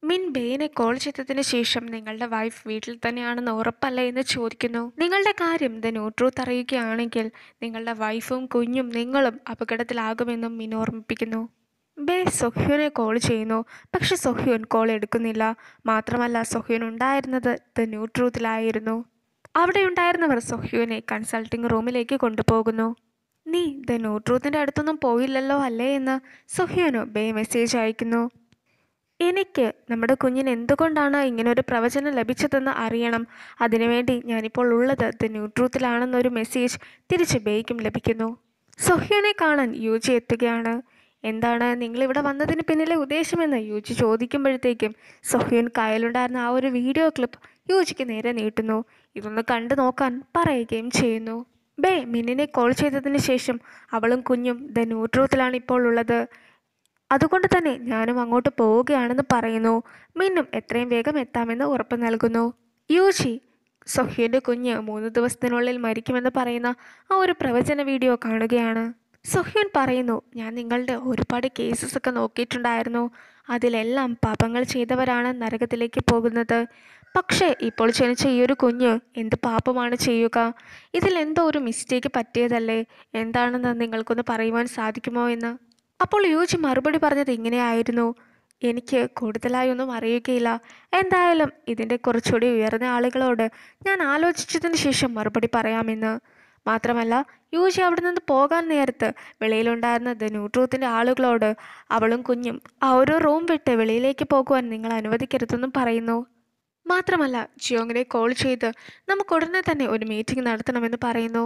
മിൻ ബെയിനെ കോൾ ചെയ്തതിന് ശേഷം നിങ്ങളുടെ വൈഫ് വീട്ടിൽ തന്നെയാണെന്ന് ഉറപ്പല്ലേ എന്ന് ചോദിക്കുന്നു നിങ്ങളുടെ കാര്യം ദ ന്യൂ ട്രൂത്ത് അറിയുകയാണെങ്കിൽ നിങ്ങളുടെ വൈഫും കുഞ്ഞും നിങ്ങളും അപകടത്തിലാകുമെന്നും മിൻ ഓർമ്മിപ്പിക്കുന്നു ബേ സൊഹ്യൂനെ കോൾ ചെയ്യുന്നു പക്ഷെ സൊഹ്യൂൻ കോൾ എടുക്കുന്നില്ല മാത്രമല്ല സൊഹ്യൂൻ ഉണ്ടായിരുന്നത് ദ ന്യൂ ട്രൂത്തിലായിരുന്നു അവിടെ ഉണ്ടായിരുന്നവർ സൊഹ്യൂനെ കൺസൾട്ടിംഗ് റൂമിലേക്ക് കൊണ്ടുപോകുന്നു നീ ദ ന്യൂ ട്രൂത്തിൻ്റെ അടുത്തൊന്നും പോയില്ലല്ലോ അല്ലേ എന്ന് സൊഹ്യൂന് ബേ മെസ്സേജ് അയക്കുന്നു എനിക്ക് നമ്മുടെ കുഞ്ഞിന് എന്തുകൊണ്ടാണ് ഇങ്ങനൊരു പ്രവചനം ലഭിച്ചതെന്ന് അറിയണം അതിനുവേണ്ടി ഞാനിപ്പോൾ ഉള്ളത് ദ ന്യൂ ട്രൂത്തിലാണെന്നൊരു മെസ്സേജ് തിരിച്ച് ബേയ്ക്കും ലഭിക്കുന്നു സൊഹ്യൂനെ കാണാൻ യുജി എത്തുകയാണ് എന്താണ് നിങ്ങളിവിടെ വന്നതിന് പിന്നിലെ ഉദ്ദേശമെന്ന് യുജി ചോദിക്കുമ്പോഴത്തേക്കും സൊഹ്യൂൻ കയ്യിലുണ്ടായിരുന്ന ആ ഒരു വീഡിയോ ക്ലിപ്പ് യുജിക്ക് നേരെ നീട്ടുന്നു ഇതൊന്ന് കണ്ടു നോക്കാൻ പറയുകയും ചെയ്യുന്നു ബേ മിന്നിനെ കോൾ ചെയ്തതിന് ശേഷം അവളും കുഞ്ഞും ദ ന്യൂ ട്രൂത്തിലാണ് ഇപ്പോൾ ഉള്ളത് അതുകൊണ്ട് തന്നെ ഞാനും അങ്ങോട്ട് പോവുകയാണെന്ന് പറയുന്നു മിന്നും എത്രയും വേഗം എത്താമെന്ന് ഉറപ്പ് നൽകുന്നു യൂജി സൊഹ്യൻ്റെ കുഞ്ഞ് മൂന്ന് ദിവസത്തിനുള്ളിൽ മരിക്കുമെന്ന് പറയുന്ന ആ ഒരു പ്രവചന വീഡിയോ കാണുകയാണ് സൊഹ്യൻ പറയുന്നു ഞാൻ നിങ്ങളുടെ ഒരുപാട് കേസസ് ഒക്കെ നോക്കിയിട്ടുണ്ടായിരുന്നു അതിലെല്ലാം പാപങ്ങൾ ചെയ്തവരാണ് നരകത്തിലേക്ക് പോകുന്നത് പക്ഷേ ഇപ്പോൾ ജനിച്ച ഈ ഒരു കുഞ്ഞ് എന്ത് പാപമാണ് ചെയ്യുക ഇതിൽ എന്തോ ഒരു മിസ്റ്റേക്ക് പറ്റിയതല്ലേ എന്താണെന്ന് നിങ്ങൾക്കൊന്ന് പറയുവാൻ സാധിക്കുമോ എന്ന് അപ്പോൾ യൂജി മറുപടി പറഞ്ഞത് ഇങ്ങനെയായിരുന്നു എനിക്ക് കൂടുതലായി ഒന്നും അറിയുകയില്ല എന്തായാലും ഇതിൻ്റെ കുറച്ചുകൂടി ഉയർന്ന ആളുകളോട് ഞാൻ ആലോചിച്ചതിന് ശേഷം മറുപടി പറയാമെന്ന് മാത്രമല്ല യൂജി അവിടെ നിന്ന് പോകാൻ നേരത്ത് വെളിയിലുണ്ടായിരുന്ന ദ ന്യൂട്രൂത്തിൻ്റെ ആളുകളോട് അവളും കുഞ്ഞും ആ ഒരു റൂം വിട്ട് വെളിയിലേക്ക് പോകുവാൻ നിങ്ങൾ അനുവദിക്കരുതെന്നും പറയുന്നു മാത്രമല്ല ജിയോങ്ങിനെ കോൾ ചെയ്ത് നമുക്ക് ഉടനെ തന്നെ ഒരു മീറ്റിംഗ് നടത്തണമെന്ന് പറയുന്നു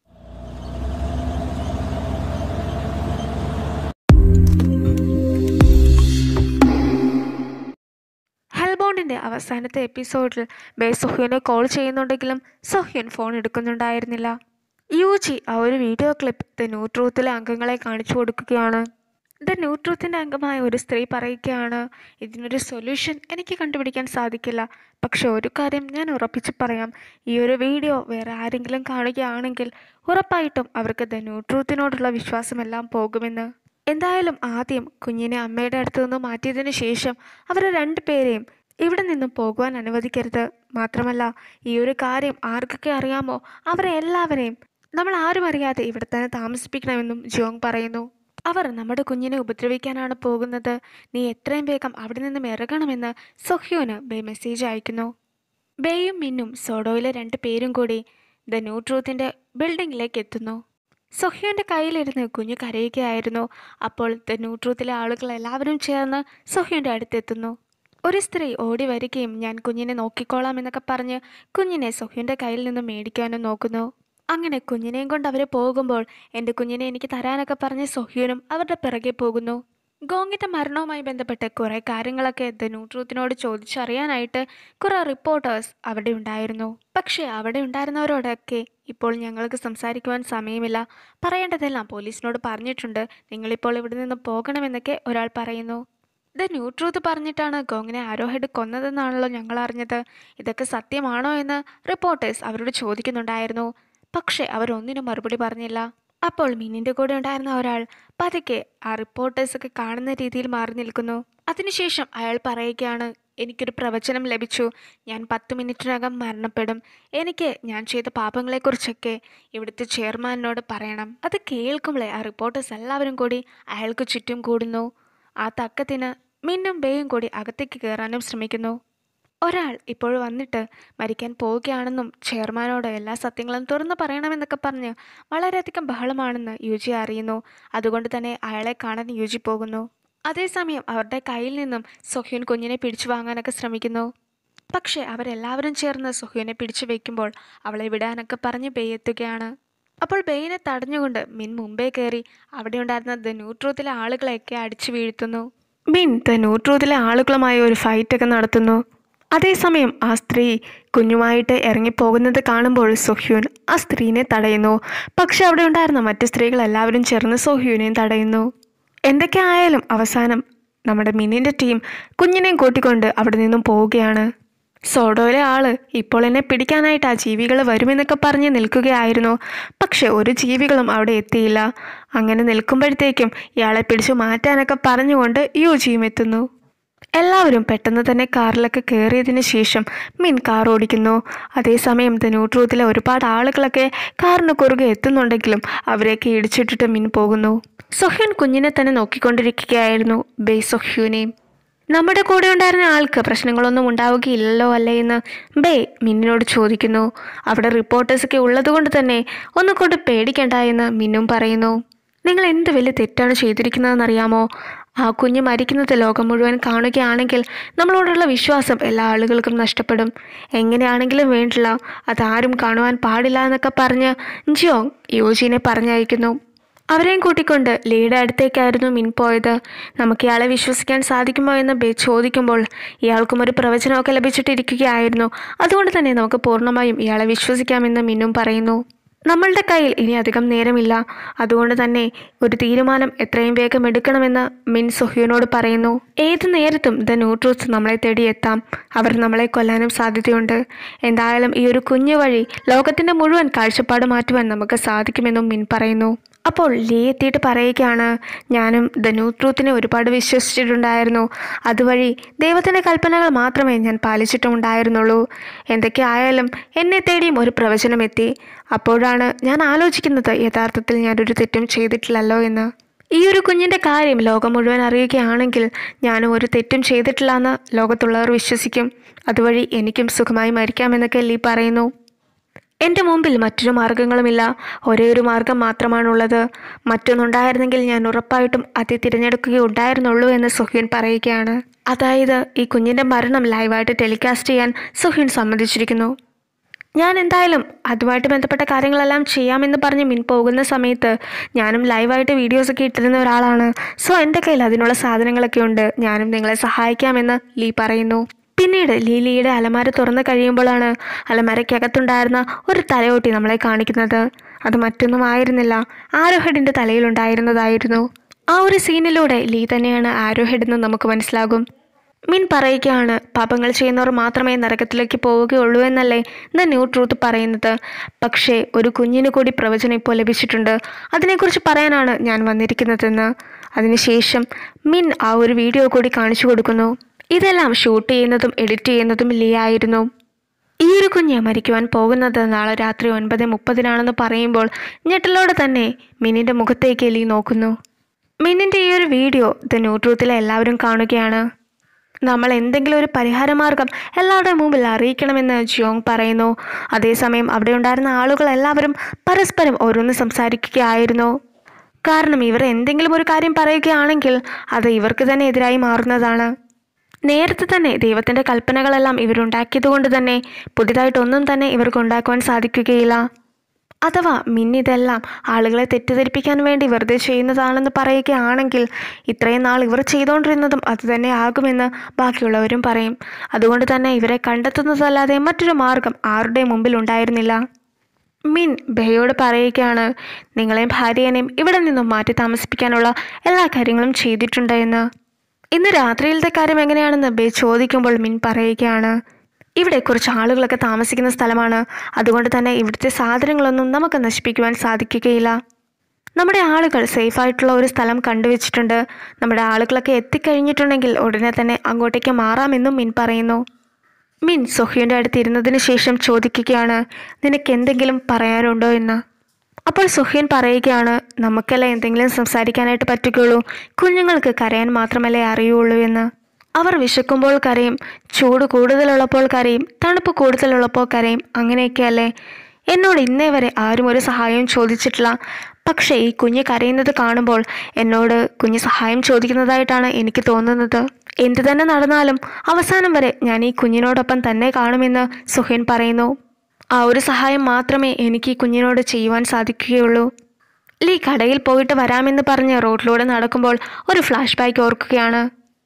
ഹെൽബോണ്ടിൻ്റെ അവസാനത്തെ എപ്പിസോഡിൽ ബേ സൊഹ്യനെ കോൾ ചെയ്യുന്നുണ്ടെങ്കിലും സൊഹ്യൻ ഫോൺ എടുക്കുന്നുണ്ടായിരുന്നില്ല യൂജി ആ ഒരു വീഡിയോ ക്ലിപ്പ് ദ ന്യൂ ട്രൂത്തിലെ അംഗങ്ങളെ കാണിച്ചു കൊടുക്കുകയാണ് ദ ന്യൂ ട്രൂത്തിൻ്റെ അംഗമായ ഒരു സ്ത്രീ പറയുകയാണ് ഇതിനൊരു സൊല്യൂഷൻ എനിക്ക് കണ്ടുപിടിക്കാൻ സാധിക്കില്ല പക്ഷെ ഒരു കാര്യം ഞാൻ ഉറപ്പിച്ച് പറയാം ഈ ഒരു വീഡിയോ വേറെ ആരെങ്കിലും കാണുകയാണെങ്കിൽ ഉറപ്പായിട്ടും അവർക്ക് ദ ന്യൂ ട്രൂത്തിനോടുള്ള വിശ്വാസമെല്ലാം പോകുമെന്ന് എന്തായാലും ആദ്യം കുഞ്ഞിനെ അമ്മയുടെ അടുത്ത് നിന്ന് മാറ്റിയതിനു ശേഷം അവരെ രണ്ടുപേരെയും ഇവിടെ നിന്നും പോകുവാൻ അനുവദിക്കരുത് മാത്രമല്ല ഈ ഒരു കാര്യം ആർക്കൊക്കെ അറിയാമോ അവരെ എല്ലാവരെയും നമ്മൾ ആരും അറിയാതെ ഇവിടെ തന്നെ താമസിപ്പിക്കണമെന്നും ജോങ് പറയുന്നു അവർ നമ്മുടെ കുഞ്ഞിനെ ഉപദ്രവിക്കാനാണ് പോകുന്നത് നീ എത്രയും വേഗം അവിടെ നിന്നും ഇറങ്ങണമെന്ന് സൊഹ്യോന് ബേ മെസ്സേജ് അയക്കുന്നു ബേയും മിന്നും സോഡോയിലെ രണ്ട് പേരും കൂടി ദ ന്യൂ ട്രൂത്തിൻ്റെ ബിൽഡിങ്ങിലേക്ക് എത്തുന്നു സൊഹ്യോൻ്റെ കയ്യിലിരുന്ന് കുഞ്ഞ് കരയുകയായിരുന്നു അപ്പോൾ ദ ന്യൂ ട്രൂത്തിലെ ആളുകൾ എല്ലാവരും ചേർന്ന് സൊഹ്യോൻ്റെ അടുത്തെത്തുന്നു ഒരു സ്ത്രീ ഓടി വരികയും ഞാൻ കുഞ്ഞിനെ നോക്കിക്കോളാം എന്നൊക്കെ പറഞ്ഞ് കുഞ്ഞിനെ സൊഹ്യോൻ്റെ കയ്യിൽ നിന്ന് മേടിക്കാനും നോക്കുന്നു അങ്ങനെ കുഞ്ഞിനെയും കൊണ്ട് അവർ പോകുമ്പോൾ എൻ്റെ കുഞ്ഞിനെ എനിക്ക് തരാനൊക്കെ പറഞ്ഞ് സൊഹ്യൂനും അവരുടെ പിറകെ പോകുന്നു ഗോങ്ങിൻ്റെ മരണവുമായി ബന്ധപ്പെട്ട് കുറേ കാര്യങ്ങളൊക്കെ ദ ന്യൂ ട്രൂത്തിനോട് ചോദിച്ചറിയാനായിട്ട് കുറേ റിപ്പോർട്ടേഴ്സ് അവിടെ ഉണ്ടായിരുന്നു പക്ഷേ അവിടെ ഉണ്ടായിരുന്നവരോടൊക്കെ ഇപ്പോൾ ഞങ്ങൾക്ക് സംസാരിക്കുവാൻ സമയമില്ല പറയേണ്ടതെല്ലാം പോലീസിനോട് പറഞ്ഞിട്ടുണ്ട് നിങ്ങളിപ്പോൾ ഇവിടെ നിന്ന് പോകണമെന്നൊക്കെ ഒരാൾ പറയുന്നു ദ ന്യൂ ട്രൂത്ത് പറഞ്ഞിട്ടാണ് ഗോങ്ങിനെ ആരോഹെഡ് കൊന്നതെന്നാണല്ലോ ഞങ്ങൾ അറിഞ്ഞത് ഇതൊക്കെ സത്യമാണോ എന്ന് റിപ്പോർട്ടേഴ്സ് അവരോട് ചോദിക്കുന്നുണ്ടായിരുന്നു പക്ഷേ അവരൊന്നിനും മറുപടി പറഞ്ഞില്ല അപ്പോൾ മിന്നിൻ്റെ കൂടെ ഉണ്ടായിരുന്ന ഒരാൾ പതുക്കെ ആ റിപ്പോർട്ടേഴ്സൊക്കെ കാണുന്ന രീതിയിൽ മാറി നിൽക്കുന്നു അതിനുശേഷം അയാൾ പറയുകയാണ് എനിക്കൊരു പ്രവചനം ലഭിച്ചു ഞാൻ പത്ത് മിനിറ്റിനകം മരണപ്പെടും എനിക്ക് ഞാൻ ചെയ്ത പാപങ്ങളെക്കുറിച്ചൊക്കെ ഇവിടുത്തെ ചെയർമാനോട് പറയണം അത് കേൾക്കുമ്പോഴേ ആ റിപ്പോർട്ടേഴ്സ് എല്ലാവരും കൂടി അയാൾക്ക് ചുറ്റും കൂടുന്നു ആ തക്കത്തിന് മിന്നും ബേയും കൂടി അകത്തേക്ക് കയറാനും ശ്രമിക്കുന്നു ഒരാൾ ഇപ്പോൾ വന്നിട്ട് മരിക്കാൻ പോവുകയാണെന്നും ചെയർമാനോട് എല്ലാ സത്യങ്ങളും തുറന്നു പറയണമെന്നൊക്കെ പറഞ്ഞ് വളരെയധികം ബഹളമാണെന്ന് യുജി അറിയുന്നു അതുകൊണ്ട് തന്നെ അയാളെ കാണാൻ യുജി പോകുന്നു അതേസമയം അവരുടെ കയ്യിൽ നിന്നും സൊഹ്യൂൻ കുഞ്ഞിനെ പിടിച്ചു വാങ്ങാനൊക്കെ ശ്രമിക്കുന്നു പക്ഷേ അവരെല്ലാവരും ചേർന്ന് സൊഹ്യൂനെ പിടിച്ചു വയ്ക്കുമ്പോൾ അവളെ വിടാനൊക്കെ പറഞ്ഞ് ബേ എത്തുകയാണ് അപ്പോൾ ബെയിനെ തടഞ്ഞുകൊണ്ട് മിൻ മുമ്പേ കയറി അവിടെ ഉണ്ടായിരുന്ന ദ ന്യൂട്രൂത്തിലെ ആളുകളെയൊക്കെ അടിച്ചു വീഴ്ത്തുന്നു മിൻ ദ ന്യൂട്രൂത്തിലെ ആളുകളുമായി ഒരു ഫൈറ്റൊക്കെ നടത്തുന്നു അതേസമയം ആ സ്ത്രീ കുഞ്ഞുമായിട്ട് ഇറങ്ങിപ്പോകുന്നത് കാണുമ്പോൾ സൊഹ്യൂൻ ആ സ്ത്രീനെ തടയുന്നു പക്ഷെ അവിടെ ഉണ്ടായിരുന്ന മറ്റ് സ്ത്രീകൾ എല്ലാവരും ചേർന്ന് സൊഹ്യൂനെയും തടയുന്നു എന്തൊക്കെ ആയാലും അവസാനം നമ്മുടെ മിന്നിൻ്റെ ടീം കുഞ്ഞിനെയും കൂട്ടിക്കൊണ്ട് അവിടെ നിന്നും പോവുകയാണ് സോഡോയിലെ ആള് ഇപ്പോൾ എന്നെ പിടിക്കാനായിട്ട് ആ ജീവികൾ വരുമെന്നൊക്കെ പറഞ്ഞ് നിൽക്കുകയായിരുന്നു പക്ഷെ ഒരു ജീവികളും അവിടെ എത്തിയില്ല അങ്ങനെ നിൽക്കുമ്പോഴത്തേക്കും ഇയാളെ പിടിച്ചു മാറ്റാനൊക്കെ പറഞ്ഞുകൊണ്ട് യുജിയും എത്തുന്നു എല്ലാവരും പെട്ടെന്ന് തന്നെ കാറിലൊക്കെ കയറിയതിന് ശേഷം മിൻ കാർ ഓടിക്കുന്നു അതേസമയം ദ ന്യൂട്രൂത്തിലെ ഒരുപാട് ആളുകളൊക്കെ കാറിന് കുറുകെ എത്തുന്നുണ്ടെങ്കിലും അവരെയൊക്കെ ഇടിച്ചിട്ടിട്ട് മിൻ പോകുന്നു സൊഹ്യൂൻ കുഞ്ഞിനെ തന്നെ നോക്കിക്കൊണ്ടിരിക്കുകയായിരുന്നു ബേ സൊഹ്യൂനെയും നമ്മുടെ കൂടെ ഉണ്ടായിരുന്ന ആൾക്ക് പ്രശ്നങ്ങളൊന്നും ഉണ്ടാവുകയില്ലല്ലോ അല്ലേ എന്ന് ബേ മിന്നിനോട് ചോദിക്കുന്നു അവിടെ റിപ്പോർട്ടേഴ്സൊക്കെ ഉള്ളതുകൊണ്ട് തന്നെ ഒന്നുകൊണ്ട് പേടിക്കണ്ട എന്ന് മിന്നും പറയുന്നു നിങ്ങൾ എന്ത് വലിയ തെറ്റാണ് ചെയ്തിരിക്കുന്നതെന്നറിയാമോ ആ കുഞ്ഞ് മരിക്കുന്നത് ലോകം മുഴുവൻ കാണുകയാണെങ്കിൽ നമ്മളോടുള്ള വിശ്വാസം എല്ലാ ആളുകൾക്കും നഷ്ടപ്പെടും എങ്ങനെയാണെങ്കിലും വേണ്ടില്ല അതാരും കാണുവാൻ പാടില്ല എന്നൊക്കെ പറഞ്ഞ് ജിയോങ് യോജിനെ പറഞ്ഞയക്കുന്നു അവരെയും കൂട്ടിക്കൊണ്ട് ലീയുടെ അടുത്തേക്കായിരുന്നു മിൻ പോയത് നമുക്ക് ഇയാളെ വിശ്വസിക്കാൻ സാധിക്കുമോ എന്ന് ബേ ചോദിക്കുമ്പോൾ ഇയാൾക്കും ഒരു പ്രവചനമൊക്കെ ലഭിച്ചിട്ടിരിക്കുകയായിരുന്നു അതുകൊണ്ട് തന്നെ നമുക്ക് പൂർണ്ണമായും ഇയാളെ വിശ്വസിക്കാമെന്ന് മിന്നും പറയുന്നു നമ്മളുടെ കയ്യിൽ ഇനി അധികം നേരമില്ല അതുകൊണ്ട് തന്നെ ഒരു തീരുമാനം എത്രയും വേഗം എടുക്കണമെന്ന് മിൻ സൊഹ്യൂനോട് പറയുന്നു ഏത് നേരത്തും ദ ന്യൂട്രൂസ് നമ്മളെ തേടി എത്താം അവർ നമ്മളെ കൊല്ലാനും സാധ്യതയുണ്ട് എന്തായാലും ഈ ഒരു കുഞ്ഞു വഴി ലോകത്തിൻ്റെ മുഴുവൻ കാഴ്ചപ്പാട് മാറ്റുവാൻ നമുക്ക് സാധിക്കുമെന്നും മിൻ പറയുന്നു അപ്പോൾ ലീ എത്തിയിട്ട് പറയുകയാണ് ഞാനും ദ ന്യൂ ട്രൂത്തിനെ ഒരുപാട് വിശ്വസിച്ചിട്ടുണ്ടായിരുന്നു അതുവഴി ദൈവത്തിൻ്റെ കൽപ്പനകൾ മാത്രമേ ഞാൻ പാലിച്ചിട്ടുണ്ടായിരുന്നുള്ളൂ എന്തൊക്കെ ആയാലും എന്നെ തേടിയും ഒരു പ്രവചനം എത്തി അപ്പോഴാണ് ഞാൻ ആലോചിക്കുന്നത് യഥാർത്ഥത്തിൽ ഞാനൊരു തെറ്റും ചെയ്തിട്ടില്ലല്ലോ എന്ന് ഈ ഒരു കുഞ്ഞിൻ്റെ കാര്യം ലോകം മുഴുവൻ അറിയുകയാണെങ്കിൽ ഞാനും ഒരു തെറ്റും ചെയ്തിട്ടില്ല എന്ന് ലോകത്തുള്ളവർ വിശ്വസിക്കും അതുവഴി എനിക്കും സുഖമായി മരിക്കാമെന്നൊക്കെ ലീ പറയുന്നു എൻ്റെ മുമ്പിൽ മറ്റൊരു മാർഗങ്ങളുമില്ല ഒരേ ഒരു മാർഗം മാത്രമാണുള്ളത് മറ്റൊന്നുണ്ടായിരുന്നെങ്കിൽ ഞാൻ ഉറപ്പായിട്ടും അത് തിരഞ്ഞെടുക്കുകയുണ്ടായിരുന്നുള്ളൂ എന്ന് സുഹ്യൻ പറയുകയാണ് അതായത് ഈ കുഞ്ഞിൻ്റെ മരണം ലൈവായിട്ട് ടെലികാസ്റ്റ് ചെയ്യാൻ സുഹ്യൻ സമ്മതിച്ചിരിക്കുന്നു ഞാൻ എന്തായാലും അതുമായിട്ട് ബന്ധപ്പെട്ട കാര്യങ്ങളെല്ലാം ചെയ്യാമെന്ന് പറഞ്ഞ് മിൻ പോകുന്ന സമയത്ത് ഞാനും ലൈവായിട്ട് വീഡിയോസൊക്കെ ഇട്ടിരുന്ന ഒരാളാണ് സോ എൻ്റെ കയ്യിൽ അതിനുള്ള സാധനങ്ങളൊക്കെ ഉണ്ട് ഞാനും നിങ്ങളെ സഹായിക്കാമെന്ന് ലീ പറയുന്നു പിന്നീട് ലീലിയുടെ അലമാര തുറന്നു കഴിയുമ്പോഴാണ് അലമാരയ്ക്കകത്തുണ്ടായിരുന്ന ഒരു തലയോട്ടി നമ്മളെ കാണിക്കുന്നത് അത് മറ്റൊന്നും ആയിരുന്നില്ല ആരോഹെഡിൻ്റെ തലയിലുണ്ടായിരുന്നതായിരുന്നു ആ ഒരു സീനിലൂടെ ലീ തന്നെയാണ് ആരോഹെഡ് എന്ന് നമുക്ക് മനസ്സിലാകും മിൻ പറയുകയാണ് പാപങ്ങൾ ചെയ്യുന്നവർ മാത്രമേ നരകത്തിലേക്ക് പോവുകയുള്ളൂ എന്നല്ലേ ദ ന്യൂ ട്രൂത്ത് പറയുന്നത് പക്ഷേ ഒരു കുഞ്ഞിന് കൂടി പ്രവചനം ഇപ്പോൾ ലഭിച്ചിട്ടുണ്ട് അതിനെക്കുറിച്ച് പറയാനാണ് ഞാൻ വന്നിരിക്കുന്നതെന്ന് അതിനുശേഷം മിൻ ആ ഒരു വീഡിയോ കൂടി കാണിച്ചു കൊടുക്കുന്നു ഇതെല്ലാം ഷൂട്ട് ചെയ്യുന്നതും എഡിറ്റ് ചെയ്യുന്നതും ലീ ആയിരുന്നു ഈ ഒരു കുഞ്ഞ് മരിക്കുവാൻ പോകുന്നത് നാളെ രാത്രി ഒൻപത് മുപ്പതിനാണെന്ന് പറയുമ്പോൾ ഞെട്ടലോടെ തന്നെ മിന്നിൻ്റെ മുഖത്തേക്ക് ലീ നോക്കുന്നു മിന്നിൻ്റെ ഈ ഒരു വീഡിയോ ദ ന്യൂ ട്രൂത്തിലെ എല്ലാവരും കാണുകയാണ് നമ്മൾ എന്തെങ്കിലും ഒരു പരിഹാരമാർഗം എല്ലാവരുടെയും മുമ്പിൽ അറിയിക്കണമെന്ന് ജിയോങ് പറയുന്നു അതേസമയം അവിടെ ഉണ്ടായിരുന്ന ആളുകൾ എല്ലാവരും പരസ്പരം ഓരോന്ന് സംസാരിക്കുകയായിരുന്നു കാരണം ഇവർ എന്തെങ്കിലും ഒരു കാര്യം പറയുകയാണെങ്കിൽ അത് ഇവർക്ക് തന്നെ എതിരായി മാറുന്നതാണ് നേരത്തെ തന്നെ ദൈവത്തിൻ്റെ കൽപ്പനകളെല്ലാം ഇവരുണ്ടാക്കിയതുകൊണ്ട് തന്നെ പുതിയതായിട്ടൊന്നും തന്നെ ഇവർക്ക് ഉണ്ടാക്കുവാൻ സാധിക്കുകയില്ല അഥവാ മിന്നിതെല്ലാം ആളുകളെ തെറ്റിദ്ധരിപ്പിക്കാൻ വേണ്ടി വെറുതെ ചെയ്യുന്നതാണെന്ന് പറയുകയാണെങ്കിൽ ഇത്രയും നാൾ ഇവർ ചെയ്തുകൊണ്ടിരുന്നതും അതുതന്നെ ആകുമെന്ന് ബാക്കിയുള്ളവരും പറയും അതുകൊണ്ട് തന്നെ ഇവരെ കണ്ടെത്തുന്നതല്ലാതെ മറ്റൊരു മാർഗം ആരുടെ മുമ്പിൽ ഉണ്ടായിരുന്നില്ല മിൻ ബെയോട് പറയുകയാണ് നിങ്ങളെയും ഭാര്യേനെയും ഇവിടെ നിന്നും മാറ്റി താമസിപ്പിക്കാനുള്ള എല്ലാ കാര്യങ്ങളും ചെയ്തിട്ടുണ്ട് എന്ന് ഇന്ന് രാത്രിയിലത്തെ കാര്യം എങ്ങനെയാണെന്ന് ബേ ചോദിക്കുമ്പോൾ മിൻ പറയുകയാണ് ഇവിടെ കുറച്ച് ആളുകളൊക്കെ താമസിക്കുന്ന സ്ഥലമാണ് അതുകൊണ്ട് തന്നെ ഇവിടുത്തെ സാധനങ്ങളൊന്നും നമുക്ക് നശിപ്പിക്കുവാൻ സാധിക്കുകയില്ല നമ്മുടെ ആളുകൾ സേഫായിട്ടുള്ള ഒരു സ്ഥലം കണ്ടുവച്ചിട്ടുണ്ട് നമ്മുടെ ആളുകളൊക്കെ എത്തിക്കഴിഞ്ഞിട്ടുണ്ടെങ്കിൽ ഉടനെ തന്നെ അങ്ങോട്ടേക്ക് മാറാമെന്നും മിൻ പറയുന്നു മിൻ സൊഹ്യൻ്റെ അടുത്ത് ഇരുന്നതിന് ശേഷം ചോദിക്കുകയാണ് നിനക്ക് എന്തെങ്കിലും പറയാനുണ്ടോ എന്ന് അപ്പോൾ സുഹ്യൻ പറയുകയാണ് നമുക്കല്ലേ എന്തെങ്കിലും സംസാരിക്കാനായിട്ട് പറ്റുകയുള്ളൂ കുഞ്ഞുങ്ങൾക്ക് കരയാൻ മാത്രമല്ലേ അറിയുള്ളൂ എന്ന് അവർ വിശക്കുമ്പോൾ കരയും ചൂട് കൂടുതലുള്ളപ്പോൾ കരയും തണുപ്പ് കൂടുതലുള്ളപ്പോൾ കരയും അങ്ങനെയൊക്കെയല്ലേ എന്നോട് ഇന്നേ വരെ ആരും ഒരു സഹായവും ചോദിച്ചിട്ടില്ല പക്ഷേ ഈ കുഞ്ഞ് കരയുന്നത് കാണുമ്പോൾ എന്നോട് കുഞ്ഞ് സഹായം ചോദിക്കുന്നതായിട്ടാണ് എനിക്ക് തോന്നുന്നത് എന്തു തന്നെ നടന്നാലും അവസാനം വരെ ഞാൻ ഈ കുഞ്ഞിനോടൊപ്പം തന്നെ കാണുമെന്ന് സുഹേൻ പറയുന്നു ആ ഒരു സഹായം മാത്രമേ എനിക്ക് ഈ കുഞ്ഞിനോട് ചെയ്യുവാൻ സാധിക്കുകയുള്ളൂ ലീ കടയിൽ പോയിട്ട് വരാമെന്ന് പറഞ്ഞ് റോഡിലൂടെ നടക്കുമ്പോൾ ഒരു ഫ്ലാഷ് ബാക്ക് ഓർക്കുകയാണ്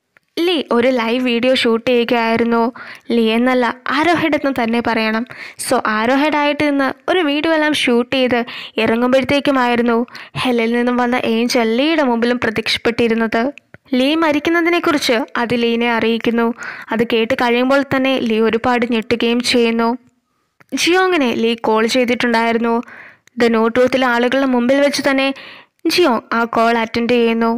ലീ ഒരു ലൈവ് വീഡിയോ ഷൂട്ട് ചെയ്യുകയായിരുന്നു ലീ എന്നല്ല ആരോഹെഡ് എന്ന് തന്നെ പറയണം സോ ആരോഹെഡ് ആയിട്ട് നിന്ന് ഒരു വീഡിയോ എല്ലാം ഷൂട്ട് ചെയ്ത് ഇറങ്ങുമ്പോഴത്തേക്കുമായിരുന്നു ഹെല്ലിൽ നിന്നും വന്ന ഏഞ്ചൽ ലീയുടെ മുമ്പിലും പ്രത്യക്ഷപ്പെട്ടിരുന്നത് ലീ മരിക്കുന്നതിനെക്കുറിച്ച് അത് ലീനെ അറിയിക്കുന്നു അത് കേട്ട് കഴിയുമ്പോൾ തന്നെ ലീ ഒരുപാട് ഞെട്ടുകയും ചെയ്യുന്നു ജിയോങ്ങിനെ ലീ കോൾ ചെയ്തിട്ടുണ്ടായിരുന്നു ദ നോ ട്രൂത്തിലെ ആളുകളുടെ മുമ്പിൽ വെച്ച് തന്നെ ജിയോങ് ആ കോൾ അറ്റൻഡ് ചെയ്യുന്നു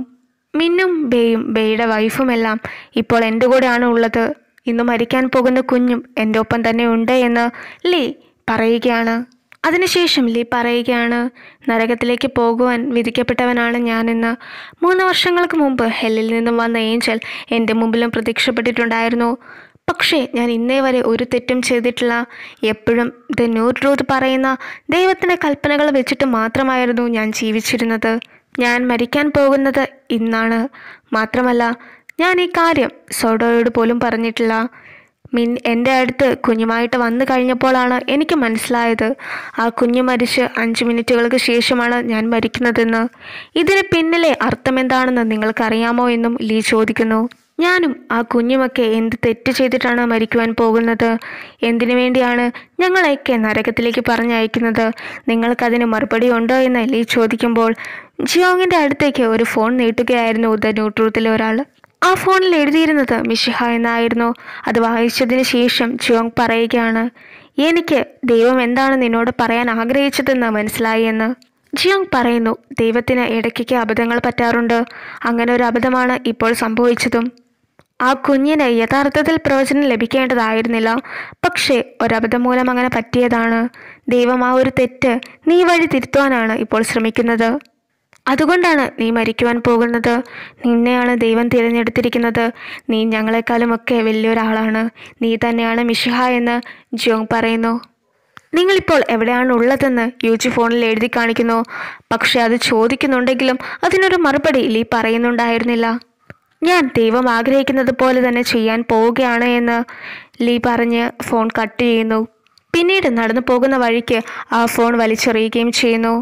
മിന്നും ബേയും ബേയുടെ വൈഫുമെല്ലാം ഇപ്പോൾ എൻ്റെ കൂടെയാണ് ഉള്ളത് ഇന്ന് മരിക്കാൻ പോകുന്ന കുഞ്ഞും എൻ്റെ ഒപ്പം തന്നെ ഉണ്ട് എന്ന് ലീ പറയുകയാണ് അതിനുശേഷം ലീ പറയുകയാണ് നരകത്തിലേക്ക് പോകുവാൻ വിധിക്കപ്പെട്ടവനാണ് ഞാനെന്ന് മൂന്ന് വർഷങ്ങൾക്ക് മുമ്പ് ഹെല്ലിൽ നിന്നും വന്ന ഏഞ്ചൽ എൻ്റെ മുമ്പിലും പ്രത്യക്ഷപ്പെട്ടിട്ടുണ്ടായിരുന്നു പക്ഷേ ഞാൻ ഇന്നേ വരെ ഒരു തെറ്റും ചെയ്തിട്ടില്ല എപ്പോഴും ദ ന്യൂ ട്രൂത്ത് പറയുന്ന ദൈവത്തിൻ്റെ കൽപ്പനകൾ വെച്ചിട്ട് മാത്രമായിരുന്നു ഞാൻ ജീവിച്ചിരുന്നത് ഞാൻ മരിക്കാൻ പോകുന്നത് ഇന്നാണ് മാത്രമല്ല ഞാൻ ഈ കാര്യം സോഡോയോട് പോലും പറഞ്ഞിട്ടില്ല മിൻ എൻ്റെ അടുത്ത് കുഞ്ഞുമായിട്ട് വന്നു കഴിഞ്ഞപ്പോഴാണ് എനിക്ക് മനസ്സിലായത് ആ കുഞ്ഞു മരിച്ച് അഞ്ച് മിനിറ്റുകൾക്ക് ശേഷമാണ് ഞാൻ മരിക്കുന്നതെന്ന് ഇതിന് പിന്നിലെ അർത്ഥം എന്താണെന്ന് നിങ്ങൾക്കറിയാമോ എന്നും ലീ ചോദിക്കുന്നു ഞാനും ആ കുഞ്ഞുമൊക്കെ എന്ത് തെറ്റ് ചെയ്തിട്ടാണ് മരിക്കുവാൻ പോകുന്നത് എന്തിനു വേണ്ടിയാണ് ഞങ്ങളെയൊക്കെ നരകത്തിലേക്ക് പറഞ്ഞയക്കുന്നത് നിങ്ങൾക്കതിന് മറുപടി ഉണ്ടോ എന്ന് ലീ ചോദിക്കുമ്പോൾ ജിയോങ്ങിൻ്റെ അടുത്തേക്ക് ഒരു ഫോൺ നീട്ടുകയായിരുന്നു ദ ന്യൂട്രൂത്തിലെ ഒരാൾ ആ ഫോണിൽ എഴുതിയിരുന്നത് മിഷിഹ എന്നായിരുന്നു അത് വായിച്ചതിന് ശേഷം ജിയോങ് പറയുകയാണ് എനിക്ക് ദൈവം എന്താണ് നിന്നോട് പറയാൻ ആഗ്രഹിച്ചതെന്ന് മനസ്സിലായി എന്ന് ജിയോങ് പറയുന്നു ദൈവത്തിന് ഇടയ്ക്കൊക്കെ അബദ്ധങ്ങൾ പറ്റാറുണ്ട് അങ്ങനെ ഒരു അബദ്ധമാണ് ഇപ്പോൾ സംഭവിച്ചതും ആ കുഞ്ഞിന് യഥാർത്ഥത്തിൽ പ്രവചനം ലഭിക്കേണ്ടതായിരുന്നില്ല പക്ഷേ ഒരബദ്ധം മൂലം അങ്ങനെ പറ്റിയതാണ് ദൈവം ആ ഒരു തെറ്റ് നീ വഴി തിരുത്തുവാനാണ് ഇപ്പോൾ ശ്രമിക്കുന്നത് അതുകൊണ്ടാണ് നീ മരിക്കുവാൻ പോകുന്നത് നിന്നെയാണ് ദൈവം തിരഞ്ഞെടുത്തിരിക്കുന്നത് നീ ഞങ്ങളെക്കാളുമൊക്കെ വലിയൊരാളാണ് നീ തന്നെയാണ് മിഷിഹ എന്ന് ജോങ് പറയുന്നു നിങ്ങളിപ്പോൾ എവിടെയാണ് ഉള്ളതെന്ന് യൂജി ഫോണിൽ എഴുതി കാണിക്കുന്നു പക്ഷെ അത് ചോദിക്കുന്നുണ്ടെങ്കിലും അതിനൊരു മറുപടി ലീ പറയുന്നുണ്ടായിരുന്നില്ല ഞാൻ ദൈവം ആഗ്രഹിക്കുന്നത് പോലെ തന്നെ ചെയ്യാൻ പോവുകയാണ് എന്ന് ലീ പറഞ്ഞ് ഫോൺ കട്ട് ചെയ്യുന്നു പിന്നീട് നടന്നു പോകുന്ന വഴിക്ക് ആ ഫോൺ വലിച്ചെറിയുകയും ചെയ്യുന്നു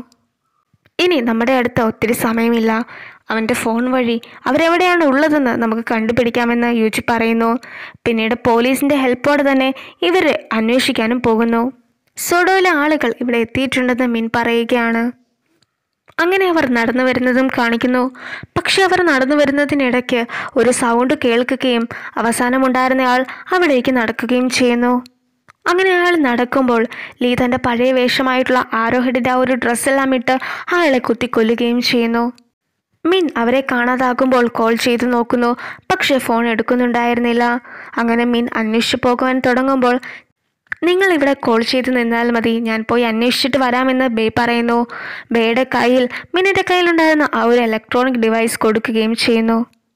ഇനി നമ്മുടെ അടുത്ത് ഒത്തിരി സമയമില്ല അവൻ്റെ ഫോൺ വഴി അവരെവിടെയാണ് ഉള്ളതെന്ന് നമുക്ക് കണ്ടുപിടിക്കാമെന്ന് യൂജി പറയുന്നു പിന്നീട് പോലീസിൻ്റെ ഹെൽപ്പോടെ തന്നെ ഇവർ അന്വേഷിക്കാനും പോകുന്നു സോഡോയിലെ ആളുകൾ ഇവിടെ എത്തിയിട്ടുണ്ടെന്ന് മിൻ പറയുകയാണ് അങ്ങനെ അവർ നടന്നു വരുന്നതും കാണിക്കുന്നു പക്ഷെ അവർ നടന്നു വരുന്നതിനിടയ്ക്ക് ഒരു സൗണ്ട് കേൾക്കുകയും അവസാനമുണ്ടായിരുന്നയാൾ അവിടേക്ക് നടക്കുകയും ചെയ്യുന്നു അങ്ങനെ അയാൾ നടക്കുമ്പോൾ ലീ തൻ്റെ പഴയ വേഷമായിട്ടുള്ള ആരോഹടിൻ്റെ ആ ഒരു ഡ്രസ്സെല്ലാം ഇട്ട് അയാളെ കുത്തിക്കൊല്ലുകയും ചെയ്യുന്നു മിൻ അവരെ കാണാതാകുമ്പോൾ കോൾ ചെയ്തു നോക്കുന്നു പക്ഷേ ഫോൺ എടുക്കുന്നുണ്ടായിരുന്നില്ല അങ്ങനെ മിൻ അന്വേഷിച്ചു പോകുവാൻ തുടങ്ങുമ്പോൾ നിങ്ങൾ ഇവിടെ കോൾ ചെയ്ത് നിന്നാൽ മതി ഞാൻ പോയി അന്വേഷിച്ചിട്ട് വരാമെന്ന് ബേ പറയുന്നു ബേയുടെ കയ്യിൽ മിനിൻ്റെ കയ്യിലുണ്ടായിരുന്ന ആ ഒരു ഇലക്ട്രോണിക് ഡിവൈസ് കൊടുക്കുകയും ചെയ്യുന്നു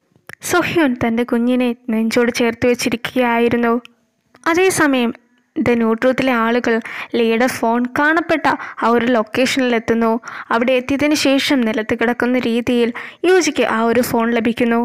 സൊഹ്യോൻ തൻ്റെ കുഞ്ഞിനെ നെഞ്ചോട് ചേർത്ത് വെച്ചിരിക്കുകയായിരുന്നു അതേസമയം ദ ന്യൂട്രൂത്തിലെ ആളുകൾ ലീയുടെ ഫോൺ കാണപ്പെട്ട ആ ഒരു ലൊക്കേഷനിലെത്തുന്നു അവിടെ എത്തിയതിന് ശേഷം നിലത്ത് കിടക്കുന്ന രീതിയിൽ യൂജിക്ക് ആ ഒരു ഫോൺ ലഭിക്കുന്നു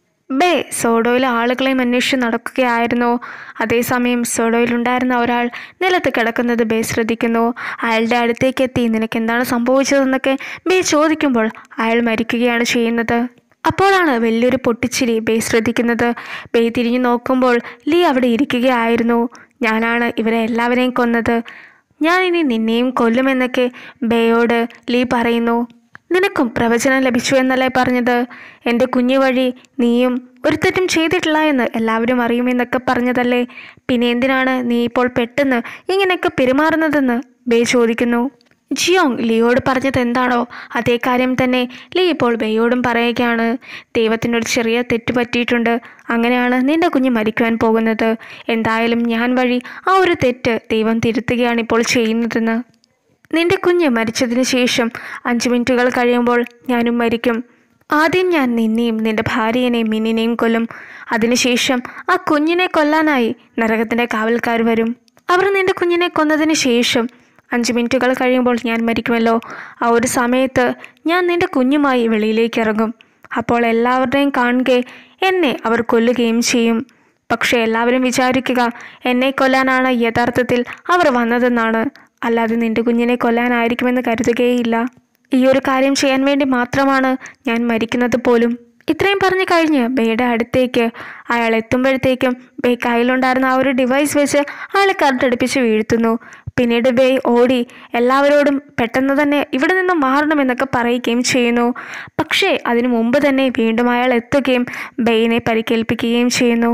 ബേ സോഡോയിലെ ആളുകളെയും അന്വേഷിച്ച് നടക്കുകയായിരുന്നു അതേസമയം സോഡോയിലുണ്ടായിരുന്ന ഒരാൾ നിലത്ത് കിടക്കുന്നത് ബേ ശ്രദ്ധിക്കുന്നു അയാളുടെ അടുത്തേക്ക് എത്തി നിനക്ക് എന്താണ് സംഭവിച്ചതെന്നൊക്കെ ബേ ചോദിക്കുമ്പോൾ അയാൾ മരിക്കുകയാണ് ചെയ്യുന്നത് അപ്പോഴാണ് വലിയൊരു പൊട്ടിച്ചിരി ബേ ശ്രദ്ധിക്കുന്നത് ബേ തിരിഞ്ഞു നോക്കുമ്പോൾ ലീ അവിടെ ഇരിക്കുകയായിരുന്നു ഞാനാണ് ഇവരെ എല്ലാവരെയും കൊന്നത് ഞാൻ ഇനി നിന്നെയും കൊല്ലുമെന്നൊക്കെ ബേയോട് ലീ പറയുന്നു നിനക്കും പ്രവചനം ലഭിച്ചു എന്നല്ലേ പറഞ്ഞത് എൻ്റെ കുഞ്ഞു വഴി നീയും ഒരു തെറ്റും ചെയ്തിട്ടില്ല എന്ന് എല്ലാവരും അറിയുമെന്നൊക്കെ പറഞ്ഞതല്ലേ പിന്നെ എന്തിനാണ് നീ ഇപ്പോൾ പെട്ടെന്ന് ഇങ്ങനെയൊക്കെ പെരുമാറുന്നതെന്ന് ബേ ചോദിക്കുന്നു ജിയോങ് ലിയോട് പറഞ്ഞത് എന്താണോ അതേ കാര്യം തന്നെ ലീ ഇപ്പോൾ ബേയോടും പറയുകയാണ് ദൈവത്തിനൊരു ചെറിയ തെറ്റ് പറ്റിയിട്ടുണ്ട് അങ്ങനെയാണ് നിന്റെ കുഞ്ഞ് മരിക്കുവാൻ പോകുന്നത് എന്തായാലും ഞാൻ വഴി ആ ഒരു തെറ്റ് ദൈവം തിരുത്തുകയാണ് ഇപ്പോൾ ചെയ്യുന്നതെന്ന് നിന്റെ കുഞ്ഞ് മരിച്ചതിന് ശേഷം അഞ്ച് മിനിറ്റുകൾ കഴിയുമ്പോൾ ഞാനും മരിക്കും ആദ്യം ഞാൻ നിന്നെയും നിന്റെ ഭാര്യനെയും മിന്നിനെയും കൊല്ലും അതിനുശേഷം ആ കുഞ്ഞിനെ കൊല്ലാനായി നരകത്തിൻ്റെ കാവൽക്കാർ വരും അവർ നിന്റെ കുഞ്ഞിനെ കൊന്നതിന് ശേഷം അഞ്ച് മിനിറ്റുകൾ കഴിയുമ്പോൾ ഞാൻ മരിക്കുമല്ലോ ആ ഒരു സമയത്ത് ഞാൻ നിന്റെ കുഞ്ഞുമായി വെളിയിലേക്ക് ഇറങ്ങും അപ്പോൾ എല്ലാവരുടെയും കാണുക എന്നെ അവർ കൊല്ലുകയും ചെയ്യും പക്ഷേ എല്ലാവരും വിചാരിക്കുക എന്നെ കൊല്ലാനാണ് യഥാർത്ഥത്തിൽ അവർ വന്നതെന്നാണ് അല്ലാതെ നിന്റെ കുഞ്ഞിനെ കൊല്ലാനായിരിക്കുമെന്ന് കരുതുകയേയില്ല ഈ ഒരു കാര്യം ചെയ്യാൻ വേണ്ടി മാത്രമാണ് ഞാൻ മരിക്കുന്നത് പോലും ഇത്രയും പറഞ്ഞു കഴിഞ്ഞ് ബേയുടെ അടുത്തേക്ക് അയാൾ എത്തുമ്പോഴത്തേക്കും ബേ കയ്യിലുണ്ടായിരുന്ന ആ ഒരു ഡിവൈസ് വെച്ച് അയാളെ കറണ്ടടിപ്പിച്ച് വീഴ്ത്തുന്നു പിന്നീട് ബേ ഓടി എല്ലാവരോടും പെട്ടെന്ന് തന്നെ ഇവിടെ നിന്ന് മാറണമെന്നൊക്കെ പറയുകയും ചെയ്യുന്നു പക്ഷേ അതിനു മുമ്പ് തന്നെ വീണ്ടും അയാൾ എത്തുകയും ബേയിനെ പരിക്കേൽപ്പിക്കുകയും ചെയ്യുന്നു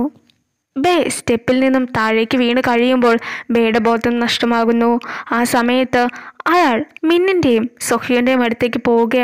ബേ സ്റ്റെപ്പിൽ നിന്നും താഴേക്ക് വീണ് കഴിയുമ്പോൾ ബേയുടെ ബോധം നഷ്ടമാകുന്നു ആ സമയത്ത് അയാൾ മിന്നിൻ്റെയും സൊഹിയൻ്റെയും അടുത്തേക്ക് പോവുകയാണ്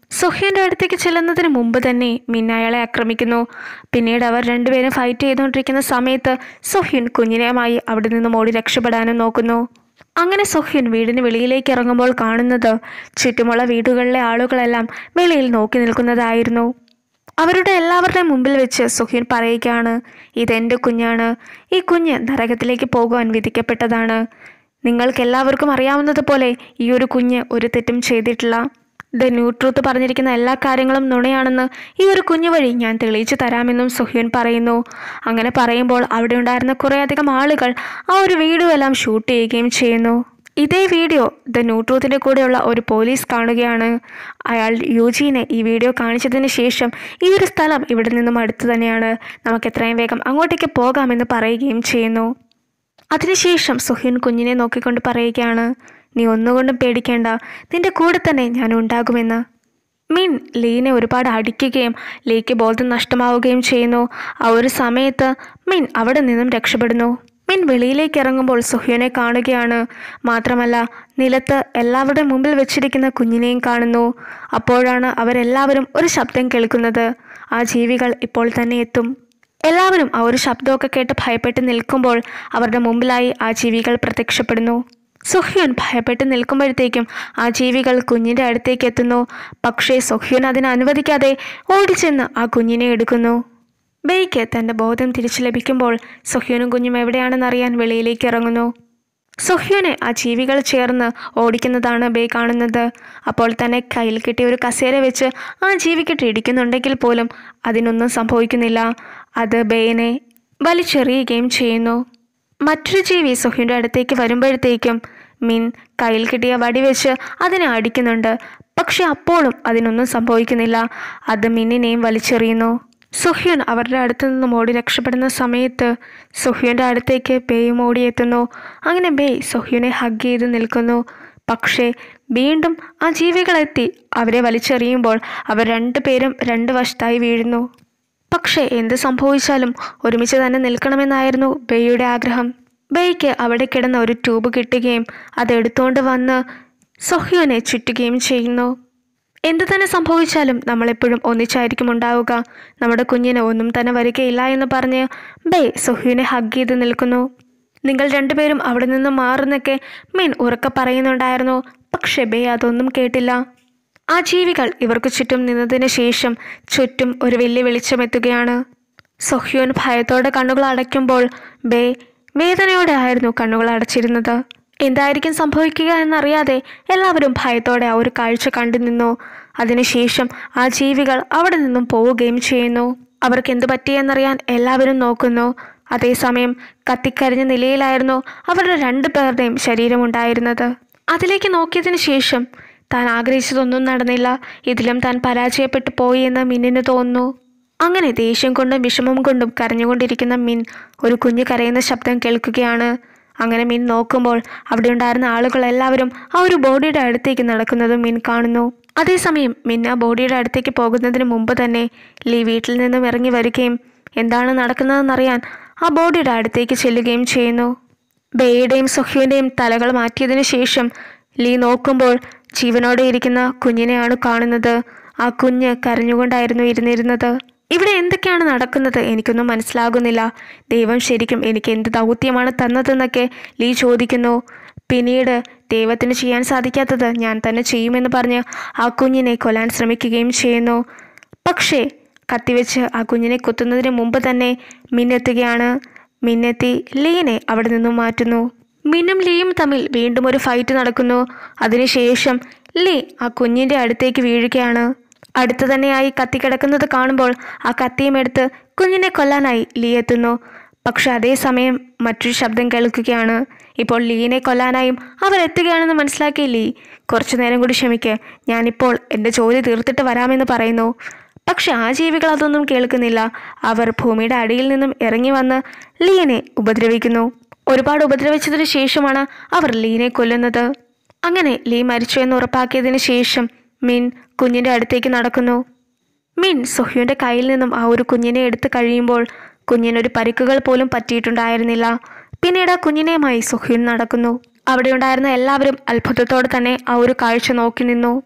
സുഹ്യൻ്റെ അടുത്തേക്ക് ചെല്ലുന്നതിന് മുമ്പ് തന്നെ മിൻ അയാളെ ആക്രമിക്കുന്നു പിന്നീട് അവർ രണ്ടുപേരും ഫൈറ്റ് ചെയ്തുകൊണ്ടിരിക്കുന്ന സമയത്ത് സുഹ്യൻ കുഞ്ഞിനെയുമായി അവിടെ നിന്നും ഓടി രക്ഷപ്പെടാനും നോക്കുന്നു അങ്ങനെ സുഹ്യൻ വീടിന് വെളിയിലേക്ക് ഇറങ്ങുമ്പോൾ കാണുന്നത് ചുറ്റുമുള്ള വീടുകളിലെ ആളുകളെല്ലാം വെളിയിൽ നോക്കി നിൽക്കുന്നതായിരുന്നു അവരുടെ എല്ലാവരുടെയും മുമ്പിൽ വെച്ച് സുഹീൻ പറയുകയാണ് ഇതെൻ്റെ കുഞ്ഞാണ് ഈ കുഞ്ഞ് നരകത്തിലേക്ക് പോകുവാൻ വിധിക്കപ്പെട്ടതാണ് നിങ്ങൾക്ക് എല്ലാവർക്കും അറിയാവുന്നതുപോലെ ഈ ഒരു കുഞ്ഞ് ഒരു തെറ്റും ചെയ്തിട്ടില്ല ദ ന്യൂ ട്രൂത്ത് പറഞ്ഞിരിക്കുന്ന എല്ലാ കാര്യങ്ങളും നുണയാണെന്ന് ഈ ഒരു കുഞ്ഞു വഴി ഞാൻ തെളിയിച്ചു തരാമെന്നും സുഹ്യൻ പറയുന്നു അങ്ങനെ പറയുമ്പോൾ അവിടെ ഉണ്ടായിരുന്ന കുറേയധികം ആളുകൾ ആ ഒരു വീഡിയോ എല്ലാം ഷൂട്ട് ചെയ്യുകയും ചെയ്യുന്നു ഇതേ വീഡിയോ ദ ന്യൂ ട്രൂത്തിൻ്റെ കൂടെയുള്ള ഒരു പോലീസ് കാണുകയാണ് അയാൾ യുജീനെ ഈ വീഡിയോ കാണിച്ചതിന് ശേഷം ഈ ഒരു സ്ഥലം ഇവിടെ നിന്നും അടുത്ത് തന്നെയാണ് നമുക്ക് എത്രയും വേഗം അങ്ങോട്ടേക്ക് പോകാമെന്ന് പറയുകയും ചെയ്യുന്നു അതിനുശേഷം സുഹീൻ കുഞ്ഞിനെ നോക്കിക്കൊണ്ട് പറയുകയാണ് നീ ഒന്നുകൊണ്ടും പേടിക്കേണ്ട നിന്റെ കൂടെ തന്നെ ഞാൻ ഉണ്ടാകുമെന്ന് മീൻ ലീനെ ഒരുപാട് അടിക്കുകയും ലീക്ക് ബോധം നഷ്ടമാവുകയും ചെയ്യുന്നു ആ ഒരു സമയത്ത് മിൻ അവിടെ നിന്നും രക്ഷപ്പെടുന്നു മിൻ വെളിയിലേക്ക് ഇറങ്ങുമ്പോൾ സുഹ്യനെ കാണുകയാണ് മാത്രമല്ല നിലത്ത് എല്ലാവരുടെയും മുമ്പിൽ വെച്ചിരിക്കുന്ന കുഞ്ഞിനെയും കാണുന്നു അപ്പോഴാണ് അവരെല്ലാവരും ഒരു ശബ്ദം കേൾക്കുന്നത് ആ ജീവികൾ ഇപ്പോൾ തന്നെ എത്തും എല്ലാവരും ആ ഒരു ശബ്ദമൊക്കെ കേട്ട് ഭയപ്പെട്ട് നിൽക്കുമ്പോൾ അവരുടെ മുമ്പിലായി ആ ജീവികൾ പ്രത്യക്ഷപ്പെടുന്നു സുഹ്യൻ ഭയപ്പെട്ട് നിൽക്കുമ്പോഴത്തേക്കും ആ ജീവികൾ കുഞ്ഞിൻ്റെ അടുത്തേക്ക് എത്തുന്നു പക്ഷേ സുഹ്യൻ അതിന് അനുവദിക്കാതെ ഓടിച്ചെന്ന് ആ കുഞ്ഞിനെ എടുക്കുന്നു ബെയ്ക്ക് തൻ്റെ ബോധം തിരിച്ചു ലഭിക്കുമ്പോൾ സുഹ്യനും കുഞ്ഞും എവിടെയാണെന്നറിയാൻ വെളിയിലേക്ക് ഇറങ്ങുന്നു സുഹ്യനെ ആ ജീവികൾ ചേർന്ന് ഓടിക്കുന്നതാണ് ബേ കാണുന്നത് അപ്പോൾ തന്നെ കയ്യിൽ കിട്ടിയ ഒരു കസേര വെച്ച് ആ ജീവിക്കിട്ട് ഇടിക്കുന്നുണ്ടെങ്കിൽ പോലും അതിനൊന്നും സംഭവിക്കുന്നില്ല അത് ബേനെ വലിച്ചെറിയുകയും ചെയ്യുന്നു മറ്റൊരു ജീവി സുഹ്യൻ്റെ അടുത്തേക്ക് വരുമ്പോഴത്തേക്കും മിൻ കയ്യിൽ കിട്ടിയ വടി വെച്ച് അതിനെ അടിക്കുന്നുണ്ട് പക്ഷെ അപ്പോഴും അതിനൊന്നും സംഭവിക്കുന്നില്ല അത് മിന്നിനെയും വലിച്ചെറിയുന്നു സുഹ്യൻ അവരുടെ അടുത്ത് നിന്നും ഓടി രക്ഷപ്പെടുന്ന സമയത്ത് സുഹ്യൻ്റെ അടുത്തേക്ക് ബേയും ഓടിയെത്തുന്നു അങ്ങനെ ബേ സുഹ്യനെ ഹഗ് ചെയ്ത് നിൽക്കുന്നു പക്ഷേ വീണ്ടും ആ ജീവികളെത്തി അവരെ വലിച്ചെറിയുമ്പോൾ അവർ രണ്ടുപേരും രണ്ട് വശത്തായി വീഴുന്നു പക്ഷേ എന്ത് സംഭവിച്ചാലും ഒരുമിച്ച് തന്നെ നിൽക്കണമെന്നായിരുന്നു ബേയുടെ ആഗ്രഹം ബേയ്ക്ക് അവിടെ കിടന്ന ഒരു ട്യൂബ് കിട്ടുകയും അതെടുത്തുകൊണ്ട് വന്ന് സൊഹ്യോനെ ചുറ്റുകയും ചെയ്യുന്നു എന്ത് തന്നെ സംഭവിച്ചാലും നമ്മളെപ്പോഴും ഒന്നിച്ചായിരിക്കും ഉണ്ടാവുക നമ്മുടെ കുഞ്ഞിന് ഒന്നും തന്നെ വരികയില്ല എന്ന് പറഞ്ഞ് ബേ സൊഹ്യുവിനെ ഹഗ് ചെയ്ത് നിൽക്കുന്നു നിങ്ങൾ രണ്ടുപേരും അവിടെ നിന്ന് മാറുന്നൊക്കെ മീൻ ഉറക്കെ പറയുന്നുണ്ടായിരുന്നു പക്ഷേ ബേ അതൊന്നും കേട്ടില്ല ആ ജീവികൾ ഇവർക്ക് ചുറ്റും നിന്നതിന് ശേഷം ചുറ്റും ഒരു വലിയ വെളിച്ചമെത്തുകയാണ് സൊഹ്യോൻ ഭയത്തോടെ കണ്ണുകൾ അടയ്ക്കുമ്പോൾ ബേ വേദനയോടെ ആയിരുന്നു കണ്ണുകൾ അടച്ചിരുന്നത് എന്തായിരിക്കും സംഭവിക്കുക എന്നറിയാതെ എല്ലാവരും ഭയത്തോടെ ആ ഒരു കാഴ്ച കണ്ടു നിന്നു അതിനുശേഷം ആ ജീവികൾ അവിടെ നിന്നും പോവുകയും ചെയ്യുന്നു അവർക്ക് എന്തു പറ്റിയെന്നറിയാൻ എല്ലാവരും നോക്കുന്നു അതേസമയം കത്തിക്കരിഞ്ഞ നിലയിലായിരുന്നു അവരുടെ രണ്ടു പേരുടെയും ശരീരമുണ്ടായിരുന്നത് അതിലേക്ക് നോക്കിയതിനു ശേഷം താൻ ആഗ്രഹിച്ചതൊന്നും നടന്നില്ല ഇതിലും താൻ പരാജയപ്പെട്ടു പോയി എന്ന് മിന്നിന് തോന്നുന്നു അങ്ങനെ ദേഷ്യം കൊണ്ടും വിഷമം കൊണ്ടും കരഞ്ഞുകൊണ്ടിരിക്കുന്ന മിൻ ഒരു കുഞ്ഞ് കരയുന്ന ശബ്ദം കേൾക്കുകയാണ് അങ്ങനെ മിൻ നോക്കുമ്പോൾ അവിടെ ഉണ്ടായിരുന്ന ആളുകൾ എല്ലാവരും ആ ഒരു ബോഡിയുടെ അടുത്തേക്ക് നടക്കുന്നത് മിൻ കാണുന്നു അതേസമയം മിൻ ആ ബോഡിയുടെ അടുത്തേക്ക് പോകുന്നതിന് മുമ്പ് തന്നെ ലീ വീട്ടിൽ നിന്നും ഇറങ്ങി വരികയും എന്താണ് നടക്കുന്നതെന്നറിയാൻ ആ ബോഡിയുടെ അടുത്തേക്ക് ചെല്ലുകയും ചെയ്യുന്നു ബേയുടെയും സുഹ്യുവിൻ്റെയും തലകൾ മാറ്റിയതിനു ശേഷം ലീ നോക്കുമ്പോൾ ജീവനോടെ ഇരിക്കുന്ന കുഞ്ഞിനെയാണ് കാണുന്നത് ആ കുഞ്ഞ് കരഞ്ഞുകൊണ്ടായിരുന്നു ഇരുന്നിരുന്നത് ഇവിടെ എന്തൊക്കെയാണ് നടക്കുന്നത് എനിക്കൊന്നും മനസ്സിലാകുന്നില്ല ദൈവം ശരിക്കും എനിക്ക് എന്ത് ദൗത്യമാണ് തന്നതെന്നൊക്കെ ലീ ചോദിക്കുന്നു പിന്നീട് ദൈവത്തിന് ചെയ്യാൻ സാധിക്കാത്തത് ഞാൻ തന്നെ ചെയ്യുമെന്ന് പറഞ്ഞ് ആ കുഞ്ഞിനെ കൊല്ലാൻ ശ്രമിക്കുകയും ചെയ്യുന്നു പക്ഷേ കത്തിവെച്ച് ആ കുഞ്ഞിനെ കുത്തുന്നതിന് മുമ്പ് തന്നെ മിന്നെത്തുകയാണ് മിന്നെത്തി ലീനെ അവിടെ നിന്നും മാറ്റുന്നു മിന്നും ലീയും തമ്മിൽ വീണ്ടും ഒരു ഫൈറ്റ് നടക്കുന്നു അതിനുശേഷം ലീ ആ കുഞ്ഞിൻ്റെ അടുത്തേക്ക് വീഴുകയാണ് അടുത്ത് തന്നെയായി കത്തി കിടക്കുന്നത് കാണുമ്പോൾ ആ കത്തിയും എടുത്ത് കുഞ്ഞിനെ കൊല്ലാനായി ലീ എത്തുന്നു പക്ഷെ അതേസമയം മറ്റൊരു ശബ്ദം കേൾക്കുകയാണ് ഇപ്പോൾ ലീനെ കൊല്ലാനായും അവരെത്തുകയാണെന്ന് മനസ്സിലാക്കിയ ലീ കുറച്ചു നേരം കൂടി ക്ഷമിക്ക് ഞാനിപ്പോൾ എൻ്റെ ജോലി തീർത്തിട്ട് വരാമെന്ന് പറയുന്നു പക്ഷെ ആ ജീവികൾ അതൊന്നും കേൾക്കുന്നില്ല അവർ ഭൂമിയുടെ അടിയിൽ നിന്നും ഇറങ്ങി വന്ന് ലീനെ ഉപദ്രവിക്കുന്നു ഒരുപാട് ഉപദ്രവിച്ചതിന് ശേഷമാണ് അവർ ലീനെ കൊല്ലുന്നത് അങ്ങനെ ലീ മരിച്ചു എന്ന് ഉറപ്പാക്കിയതിന് ശേഷം മിൻ കുഞ്ഞിൻ്റെ അടുത്തേക്ക് നടക്കുന്നു മിൻ സുഹ്യുവിൻ്റെ കയ്യിൽ നിന്നും ആ ഒരു കുഞ്ഞിനെ എടുത്ത് കഴിയുമ്പോൾ കുഞ്ഞിനൊരു പരിക്കുകൾ പോലും പറ്റിയിട്ടുണ്ടായിരുന്നില്ല പിന്നീട് ആ കുഞ്ഞിനെയുമായി സുഹ്യുൻ നടക്കുന്നു അവിടെ ഉണ്ടായിരുന്ന എല്ലാവരും അത്ഭുതത്തോടെ തന്നെ ആ ഒരു കാഴ്ച നോക്കി നിന്നു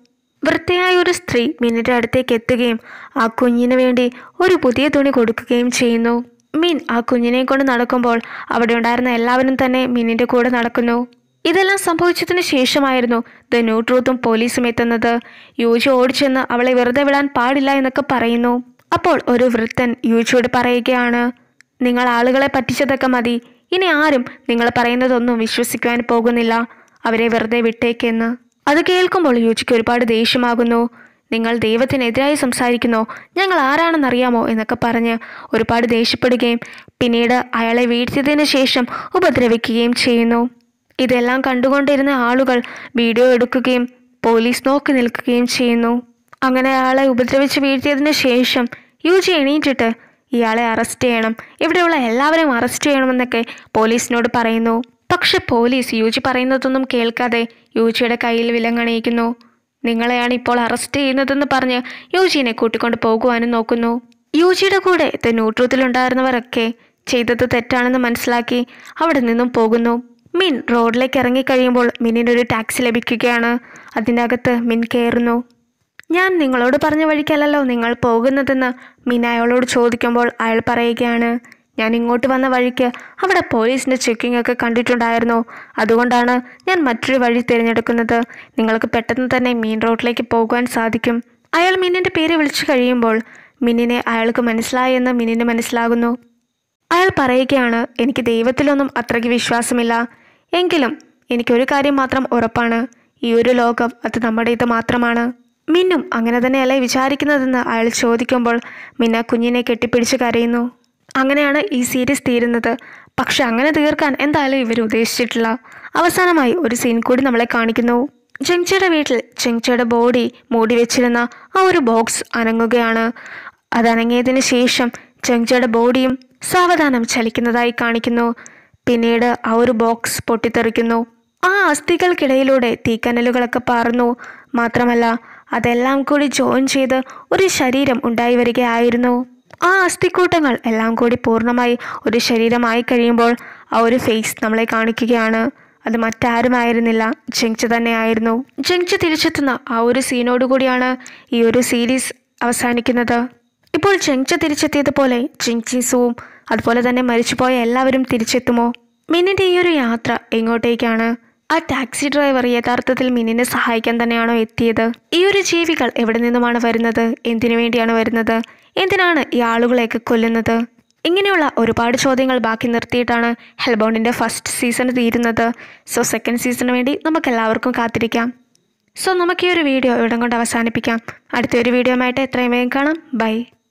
വൃത്തിയായ ഒരു സ്ത്രീ മിന്നിന്റെ അടുത്തേക്ക് എത്തുകയും ആ കുഞ്ഞിന് വേണ്ടി ഒരു പുതിയ തുണി കൊടുക്കുകയും ചെയ്യുന്നു മിൻ ആ കുഞ്ഞിനെ കൊണ്ട് നടക്കുമ്പോൾ അവിടെ ഉണ്ടായിരുന്ന എല്ലാവരും തന്നെ മിന്നിന്റെ കൂടെ നടക്കുന്നു ഇതെല്ലാം സംഭവിച്ചതിന് ശേഷമായിരുന്നു ദ ന്യൂ ട്രൂത്തും പോലീസും എത്തുന്നത് യൂജി ഓടിച്ചെന്ന് അവളെ വെറുതെ വിടാൻ പാടില്ല എന്നൊക്കെ പറയുന്നു അപ്പോൾ ഒരു വൃത്തൻ യൂജിയോട് പറയുകയാണ് നിങ്ങൾ ആളുകളെ പറ്റിച്ചതൊക്കെ മതി ഇനി ആരും നിങ്ങൾ പറയുന്നതൊന്നും വിശ്വസിക്കുവാൻ പോകുന്നില്ല അവരെ വെറുതെ വിട്ടേക്കെന്ന് അത് കേൾക്കുമ്പോൾ യൂജിക്ക് ഒരുപാട് ദേഷ്യമാകുന്നു നിങ്ങൾ ദൈവത്തിനെതിരായി സംസാരിക്കുന്നോ ഞങ്ങൾ ആരാണെന്നറിയാമോ എന്നൊക്കെ പറഞ്ഞ് ഒരുപാട് ദേഷ്യപ്പെടുകയും പിന്നീട് അയാളെ വീഴ്ത്തിയതിനു ശേഷം ഉപദ്രവിക്കുകയും ചെയ്യുന്നു ഇതെല്ലാം കണ്ടുകൊണ്ടിരുന്ന ആളുകൾ വീഡിയോ എടുക്കുകയും പോലീസ് നോക്കി നിൽക്കുകയും ചെയ്യുന്നു അങ്ങനെ അയാളെ ഉപദ്രവിച്ച് വീഴ്ത്തിയതിനു ശേഷം യുജി എണീറ്റിട്ട് ഇയാളെ അറസ്റ്റ് ചെയ്യണം ഇവിടെയുള്ള എല്ലാവരെയും അറസ്റ്റ് ചെയ്യണമെന്നൊക്കെ പോലീസിനോട് പറയുന്നു പക്ഷെ പോലീസ് യുജി പറയുന്നതൊന്നും കേൾക്കാതെ യുജിയുടെ കയ്യിൽ വിലങ്ങണിയിക്കുന്നു നിങ്ങളെയാണ് ഇപ്പോൾ അറസ്റ്റ് ചെയ്യുന്നതെന്ന് പറഞ്ഞ് യുജിനെ കൂട്ടിക്കൊണ്ട് പോകുവാനും നോക്കുന്നു യുജിയുടെ കൂടെ ദ ന്യൂട്രൂത്തിലുണ്ടായിരുന്നവരൊക്കെ ചെയ്തത് തെറ്റാണെന്ന് മനസ്സിലാക്കി അവിടെ നിന്നും പോകുന്നു മിൻ റോഡിലേക്ക് ഇറങ്ങിക്കഴിയുമ്പോൾ മിന്നിന് ഒരു ടാക്സി ലഭിക്കുകയാണ് അതിൻ്റെ അകത്ത് മിൻ കയറുന്നു ഞാൻ നിങ്ങളോട് പറഞ്ഞ വഴിക്കല്ലല്ലോ നിങ്ങൾ പോകുന്നതെന്ന് മിൻ അയാളോട് ചോദിക്കുമ്പോൾ അയാൾ പറയുകയാണ് ഞാൻ ഇങ്ങോട്ട് വന്ന വഴിക്ക് അവിടെ പോലീസിൻ്റെ ചെക്കിംഗ് ഒക്കെ കണ്ടിട്ടുണ്ടായിരുന്നു അതുകൊണ്ടാണ് ഞാൻ മറ്റൊരു വഴി തിരഞ്ഞെടുക്കുന്നത് നിങ്ങൾക്ക് പെട്ടെന്ന് തന്നെ മീൻ റോഡിലേക്ക് പോകുവാൻ സാധിക്കും അയാൾ മിന്നിൻ്റെ പേര് വിളിച്ചു കഴിയുമ്പോൾ മിന്നിനെ അയാൾക്ക് മനസ്സിലായെന്ന് മിന്നിന് മനസ്സിലാകുന്നു അയാൾ പറയുകയാണ് എനിക്ക് ദൈവത്തിലൊന്നും അത്രയ്ക്ക് വിശ്വാസമില്ല എങ്കിലും എനിക്കൊരു കാര്യം മാത്രം ഉറപ്പാണ് ഈ ഒരു ലോകം അത് നമ്മുടേത് മാത്രമാണ് മിന്നും അങ്ങനെ തന്നെയല്ലേ വിചാരിക്കുന്നതെന്ന് അയാൾ ചോദിക്കുമ്പോൾ മിന്ന കുഞ്ഞിനെ കെട്ടിപ്പിടിച്ച് കരയുന്നു അങ്ങനെയാണ് ഈ സീരീസ് തീരുന്നത് പക്ഷെ അങ്ങനെ തീർക്കാൻ എന്തായാലും ഇവർ ഉദ്ദേശിച്ചിട്ടില്ല അവസാനമായി ഒരു സീൻ കൂടി നമ്മളെ കാണിക്കുന്നു ജങ്ചയുടെ വീട്ടിൽ ജങ്ചയുടെ ബോഡി മൂടി വെച്ചിരുന്ന ആ ഒരു ബോക്സ് അനങ്ങുകയാണ് അത് അനങ്ങിയതിന് ശേഷം ജങ്ചയുടെ ബോഡിയും സാവധാനം ചലിക്കുന്നതായി കാണിക്കുന്നു പിന്നീട് ആ ഒരു ബോക്സ് പൊട്ടിത്തെറിക്കുന്നു ആ അസ്ഥികൾക്കിടയിലൂടെ തീക്കനലുകളൊക്കെ പാറുന്നു മാത്രമല്ല അതെല്ലാം കൂടി ജോയിൻ ചെയ്ത് ഒരു ശരീരം ഉണ്ടായി വരികയായിരുന്നു ആ അസ്ഥിക്കൂട്ടങ്ങൾ എല്ലാം കൂടി പൂർണ്ണമായി ഒരു ശരീരമായി കഴിയുമ്പോൾ ആ ഒരു ഫേസ് നമ്മളെ കാണിക്കുകയാണ് അത് മറ്റാരുമായിരുന്നില്ല ജങ്ച തന്നെയായിരുന്നു ജങ്ച തിരിച്ചെത്തുന്ന ആ ഒരു സീനോട് കൂടിയാണ് ഈ ഒരു സീരീസ് അവസാനിക്കുന്നത് ഇപ്പോൾ ജങ്ച തിരിച്ചെത്തിയതുപോലെ ജിങ്ചിസുവും അതുപോലെ തന്നെ മരിച്ചുപോയ എല്ലാവരും തിരിച്ചെത്തുമോ മിന്നിന്റെ ഈ ഒരു യാത്ര എങ്ങോട്ടേക്കാണ് ആ ടാക്സി ഡ്രൈവർ യഥാർത്ഥത്തിൽ മിന്നിനെ സഹായിക്കാൻ തന്നെയാണോ എത്തിയത് ഈ ഒരു ജീവികൾ എവിടെ നിന്നുമാണ് വരുന്നത് എന്തിനു വേണ്ടിയാണ് വരുന്നത് എന്തിനാണ് ഈ ആളുകളെയൊക്കെ കൊല്ലുന്നത് ഇങ്ങനെയുള്ള ഒരുപാട് ചോദ്യങ്ങൾ ബാക്കി നിർത്തിയിട്ടാണ് ഹെൽബോണ്ടിൻ്റെ ഫസ്റ്റ് സീസൺ തീരുന്നത് സോ സെക്കൻഡ് സീസണിന് വേണ്ടി നമുക്ക് എല്ലാവർക്കും കാത്തിരിക്കാം സോ നമുക്ക് ഈ ഒരു വീഡിയോ ഇവിടം കൊണ്ട് അവസാനിപ്പിക്കാം അടുത്തൊരു വീഡിയോ ആയിട്ട് എത്രയും വേഗം കാണാം ബൈ